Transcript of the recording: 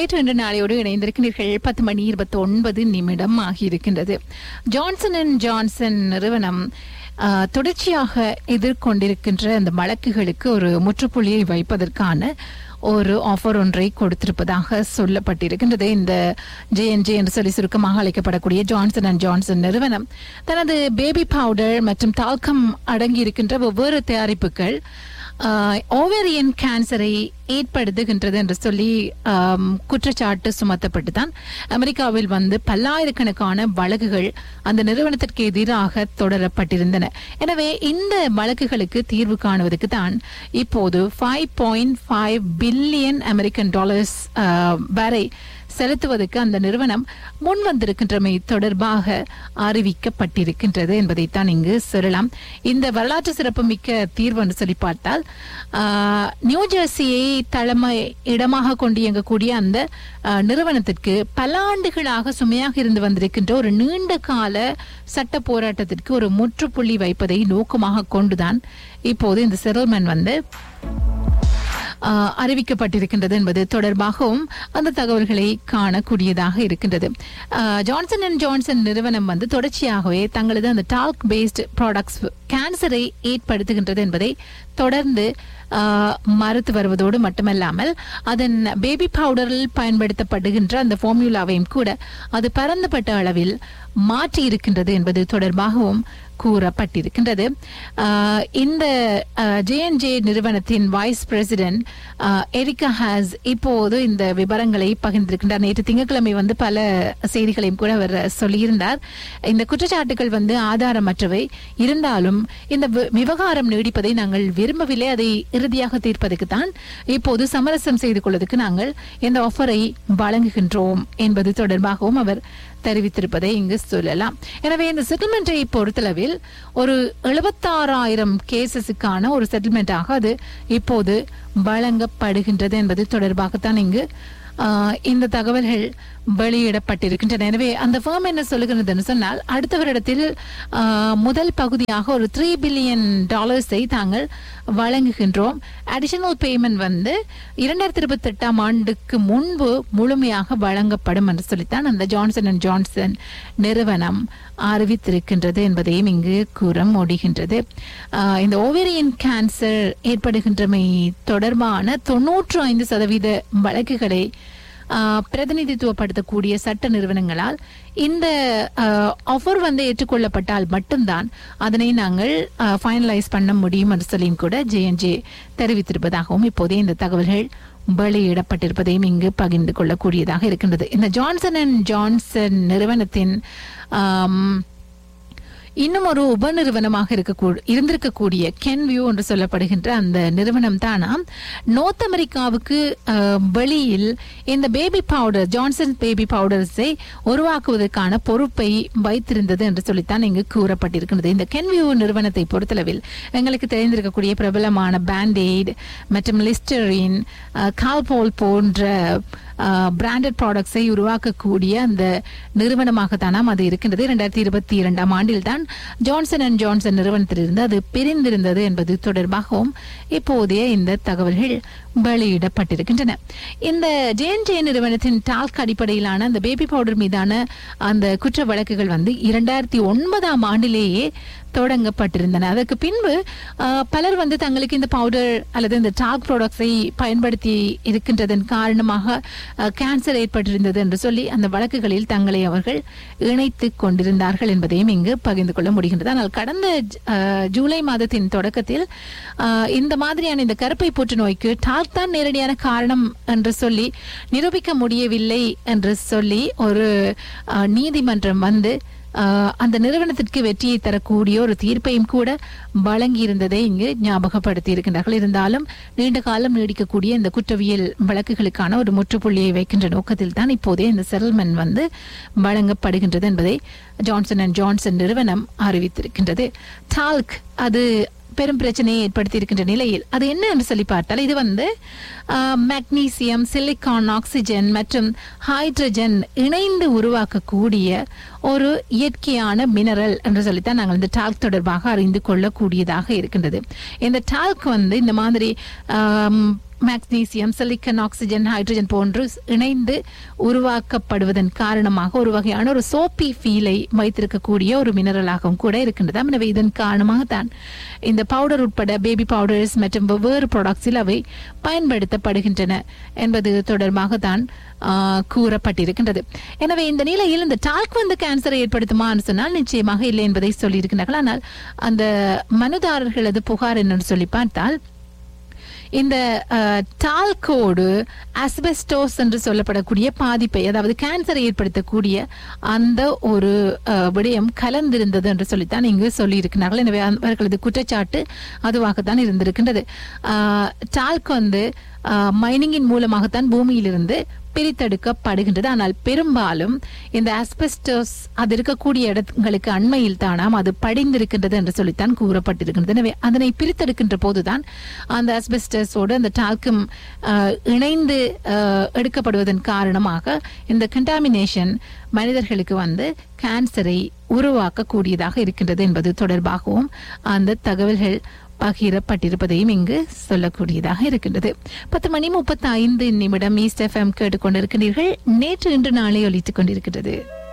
நேற்று இன்று நாளையோடு இணைந்திருக்கிறீர்கள் பத்து மணி இருபத்தி ஒன்பது நிமிடம் ஆகியிருக்கின்றது ஜான்சன் அண்ட் ஜான்சன் நிறுவனம் ஆ, தொடர்ச்சியாக எதிர்கொண்டிருக்கின்ற அந்த வழக்குகளுக்கு ஒரு முற்றுப்புள்ளியை வைப்பதற்கான ஒரு ஆஃபர் ஒன்றை கொடுத்திருப்பதாக சொல்லப்பட்டிருக்கின்றது இந்த ஜேஎன்ஜே என்று சொல்லி சுருக்கமாக அழைக்கப்படக்கூடிய ஜான்சன் அண்ட் ஜான்சன் நிறுவனம் தனது பேபி பவுடர் மற்றும் டால்கம் அடங்கியிருக்கின்ற வெவ்வேறு தயாரிப்புகள் ஓவேரியன் கேன்சரை ஏற்படுத்துகின்றது என்று சொல்லி ஆம், குற்றச்சாட்டு சுமத்தப்பட்டு தான் அமெரிக்காவில் வந்து பல்லாயிரக்கணக்கான வழக்குகள் அந்த நிறுவனத்திற்கு எதிராக தொடரப்பட்டிருந்தன எனவே இந்த வழக்குகளுக்கு தீர்வு காணுவதற்கு தான் இப்போது five point five billion American dollars வரை செலுத்துவதற்கு அந்த நிறுவனம் முன் வந்திருக்கின்றமை தொடர்பாக அறிவிக்கப்பட்டிருக்கின்றது என்பதைத்தான் இங்கு சொல்லலாம் இந்த வரலாற்று சிறப்புமிக்க தீர்வு என்று சொல்லி பார்த்தால் ஆஹ், நியூ ஜெர்சியை தலைமை இடமாக கொண்டு இயங்கக்கூடிய அந்த ஆஹ், நிறுவனத்திற்கு பல ஆண்டுகளாக சுமையாக இருந்து வந்திருக்கின்ற ஒரு நீண்ட கால சட்ட போராட்டத்திற்கு ஒரு முற்றுப்புள்ளி வைப்பதை நோக்கமாக கொண்டுதான் இப்போது இந்த செட்டில்மெண்ட் வந்து ஆஹ், அறிவிக்கப்பட்டிருக்கின்றது என்பது தொடர்பாகவும் அந்த தகவல்களை காணக்கூடியதாக இருக்கின்றது ஆஹ், ஜான்சன் அண்ட் ஜான்சன் நிறுவனம் வந்து தொடர்ச்சியாகவே தங்களது அந்த டால்க் பேஸ்ட் ப்ராடக்ட்ஸ் கேன்சரை ஏற்படுத்துகின்றது என்பதை தொடர்ந்து ஆஹ், மறுத்து வருவதோடு மட்டுமல்லாமல் அதன் பேபி பவுடரில் பயன்படுத்தப்படுகின்ற அந்த ஃபார்முலாவையும் கூட அது பரந்துபட்ட அளவில் மாற்றி இருக்கின்றது என்பது தொடர்பாகவும் கூறப்பட்டிருக்கின்றது ஆஹ், இந்த ஜேஎன்ஜே நிறுவனத்தின் வைஸ் பிரசிடென்ட் எரிகா ஹாஸ் இப்போது இந்த விவரங்களை பகிர்ந்திருக்கின்றார் நேற்று திங்கட்கிழமை வந்து பல செய்திகளையும் கூட அவர் சொல்லியிருந்தார் இந்த குற்றச்சாட்டுகள் வந்து ஆதாரமற்றவை இருந்தாலும் இந்த வி- விவகாரம் நீடிப்பதை நாங்கள் விரும்பவில்லை அதை இறுதியாக தீர்ப்பதற்கு தான் இப்போது சமரசம் செய்து கொள்வதற்கு நாங்கள் இந்த ஆஃபரை வழங்குகின்றோம் என்பது தொடர்பாகவும் அவர் தெரிவித்திருப்பதை இங்கு சொல்லலாம் எனவே இந்த செட்டில்மெண்ட்டை பொறுத்தளவில் ஒரு எழுபத்தாறாயிரம் கேசஸுக்கான ஒரு செட்டில்மெண்ட்டாக அது இப்போது வழங்கப்படுகின்றது என்பது தொடர்பாகத்தான் இங்கு ஆஹ், இந்த தகவல்கள் வெளியிடப்பட்டிருக்கின்றன எனவே அந்த firm என்ன சொல்லுகிறதுன்னு சொன்னால் அடுத்த வருடத்தில் ஆஹ், முதல் பகுதியாக ஒரு த்ரீ பில்லியன் டாலர்ஸை தாங்கள் வழங்குகின்றோம் அடிஷனல் பேமெண்ட் வந்து இரண்டாயிரத்தி இருபத்தி எட்டாம் ஆண்டுக்கு முன்பு முழுமையாக வழங்கப்படும் என்று சொல்லித்தான் அந்த ஜான்சன் அண்ட் ஜான்சன் நிறுவனம் அறிவித்திருக்கின்றது என்பதையும் இங்கு கூற முடிகின்றது ஆஹ், இந்த ஓவேரியன் கேன்சர் ஏற்படுகின்றமை தொடர்பான தொன்னூற்று ஐந்து சதவீத வழக்குகளை ஆஹ், பிரதிநிதித்துவப்படுத்தக்கூடிய சட்ட நிறுவனங்களால் இந்த ஆஃபர் வந்து ஏற்றுக்கொள்ளப்பட்டால் மட்டும்தான் அதனை நாங்கள் ஃபைனலைஸ் பண்ண முடியும் என்று சொல்லியும் கூட ஜேஎன்ஜே தெரிவித்திருப்பதாகவும் இப்போதே இந்த தகவல்கள் வெளியிடப்பட்டிருப்பதையும் இங்கு பகிர்ந்து கொள்ளக்கூடியதாக இருக்கின்றது இந்த ஜான்சன் அண்ட் ஜான்சன் நிறுவனத்தின் ஆம், இன்னும் ஒரு உபநிறுவனமாக இருக்கக்கூ- இருந்திருக்கக்கூடிய கென்வியூ என்று சொல்லப்படுகின்ற அந்த நிறுவனம் தானா நோர்த் அமெரிக்காவுக்கு அஹ், வெளியில் இந்த பேபி பவுடர் ஜான்சன் பேபி பவுடர்ஸை உருவாக்குவதற்கான பொறுப்பை வைத்திருந்தது என்று சொல்லித்தான் இங்கு கூறப்பட்டிருக்கிறது இந்த கென்வியூ நிறுவனத்தை பொறுத்தளவில் எங்களுக்கு தெரிந்திருக்கக்கூடிய பிரபலமான பேண்டேட் மற்றும் லிஸ்டரின் கால்போல் போன்ற பிராண்டட் ப்ராடக்ட்ஸை உருவாக்கக்கூடிய அந்த நிறுவனமாகத்தானாம் அது இருக்கின்றது இரண்டாயிரத்தி இருபத்தி இரண்டாம் ஆண்டில் தான் ஜான்சன் அண்ட் ஜான்சன் நிறுவனத்திலிருந்து அது பிரிந்திருந்தது என்பது தொடர்பாகவும் இப்போதைய இந்த தகவல்கள் வெளியிடப்பட்டிருக்கின்றன இந்த ஜேஎன்ஜே நிறுவனத்தின் டால்க் அடிப்படையிலான அந்த பேபி பவுடர் மீதான அந்த குற்ற வழக்குகள் வந்து இரண்டாயிரத்தி ஒன்பதாம் ஆண்டிலேயே தொடங்கப்பட்டிருந்தன அதற்கு பின்பு ஆஹ், பலர் வந்து தங்களுக்கு இந்த பவுடர் அல்லது இந்த டாக் ப்ராடக்ட்ஸை பயன்படுத்தி இருக்கின்றதன் காரணமாக ஆஹ், கேன்சர் ஏற்பட்டிருந்தது என்று சொல்லி அந்த வழக்குகளில் தங்களை அவர்கள் இணைத்துக் கொண்டிருந்தார்கள் என்பதையும் இங்கு பகிர்ந்து கொள்ள முடிகின்றது ஆனால் கடந்த ஆஹ், ஜூலை மாதத்தின் தொடக்கத்தில் ஆஹ், இந்த மாதிரியான இந்த கருப்பை புற்றுநோய்க்கு டாக் தான் நேரடியான காரணம் என்று சொல்லி நிரூபிக்க முடியவில்லை என்று சொல்லி ஒரு ஆஹ், நீதிமன்றம் வந்து ஆஹ், அந்த நிறுவனத்திற்கு வெற்றியை தரக்கூடிய ஒரு தீர்ப்பையும் கூட வழங்கியிருந்ததை இங்கு ஞாபகப்படுத்தி இருக்கின்றார்கள் இருந்தாலும் நீண்ட காலம் நீடிக்கக்கூடிய இந்த குற்றவியல் வழக்குகளுக்கான ஒரு முற்றுப்புள்ளியை வைக்கின்ற நோக்கத்தில் தான் இப்போதே இந்த செட்டில்மெண்ட் வந்து வழங்கப்படுகின்றது என்பதை ஜான்சன் அண்ட் ஜான்சன் நிறுவனம் அறிவித்திருக்கின்றது டால்க் அது பெரும் பிரச்சனையை ஏற்படுத்தி இருக்கின்ற நிலையில் அது என்ன என்று சொல்லி பார்த்தால் இது வந்து மெக்னீசியம் சிலிக்கான் ஆக்சிஜன் மற்றும் ஹைட்ரஜன் இணைந்து உருவாக்கக்கூடிய ஒரு இயற்கையான மினரல் என்று சொல்லித்தான் நாங்கள் இந்த டால்க் தொடர்பாக அறிந்து கொள்ளக்கூடியதாக இருக்கின்றது இந்த டால்க் வந்து இந்த மாதிரி ஆம், மேக்னீசியம் சிலிக்கன் ஆக்சிஜன் ஹைட்ரஜன் போன்று இணைந்து உருவாக்கப்படுவதன் காரணமாக ஒரு வகையான ஒரு சோப்பி ஃபீலை வைத்திருக்கக்கூடிய ஒரு மினரலாகவும் கூட இருக்கின்றது எனவே இதன் காரணமாக தான் இந்த பவுடர் உட்பட பேபி பவுடர்ஸ் மற்றும் வெவ்வேறு ப்ராடக்ட்ஸில் அவை பயன்படுத்தப்படுகின்றன என்பது தொடர்பாக தான் ஆஹ், கூறப்பட்டிருக்கின்றது எனவே இந்த நிலையில் இந்த டால்க் வந்து கேன்சரை ஏற்படுத்துமான்னு சொன்னால் நிச்சயமாக இல்லை என்பதை சொல்லியிருக்கிறார்கள் ஆனால் அந்த மனுதாரர்களது புகார் என்னன்னு சொல்லி பார்த்தால் இந்த அஹ், டால்கோடு அஸ்பெஸ்டோஸ் என்று சொல்லப்படக்கூடிய பாதிப்பை அதாவது கேன்சரை ஏற்படுத்தக்கூடிய அந்த ஒரு அஹ், விடயம் கலந்திருந்தது என்று சொல்லித்தான் இங்கு சொல்லியிருக்கிறார்கள் எனவே அவர்களது குற்றச்சாட்டு அதுவாகத்தான் இருந்திருக்கின்றது அஹ், டால்க் வந்து மைனிங்கின் மூலமாகத்தான் பூமியிலிருந்து பிரித்தெடுக்கப்படுகின்றது ஆனால் பெரும்பாலும் இந்த ஆஸ்பெஸ்டோஸ் அது இருக்கக்கூடிய இடங்களுக்கு அண்மையில் தானாம் அது படிந்திருக்கின்றது என்று சொல்லித்தான் கூறப்பட்டிருக்கின்றது எனவே அதனை பிரித்தெடுக்கின்ற போதுதான் அந்த ஆஸ்பெஸ்டஸோடு அந்த டால்க்கும் அஹ், இணைந்து அஹ், எடுக்கப்படுவதன் காரணமாக இந்த கண்டாமினேஷன் மனிதர்களுக்கு வந்து கேன்சரை உருவாக்கக்கூடியதாக இருக்கின்றது என்பது தொடர்பாகவும் அந்த தகவல்கள் பகிரப்பட்டிருப்பதையும் இங்கு சொல்லக்கூடியதாக இருக்கின்றது பத்து மணி முப்பத்தி ஐந்து நிமிடம் ஈஸ்ட் எஃப்எம் கேட்டுக்கொண்டிருக்கிறீர்கள் நேற்று இன்று நாளை ஒலித்துக் கொண்டிருக்கிறது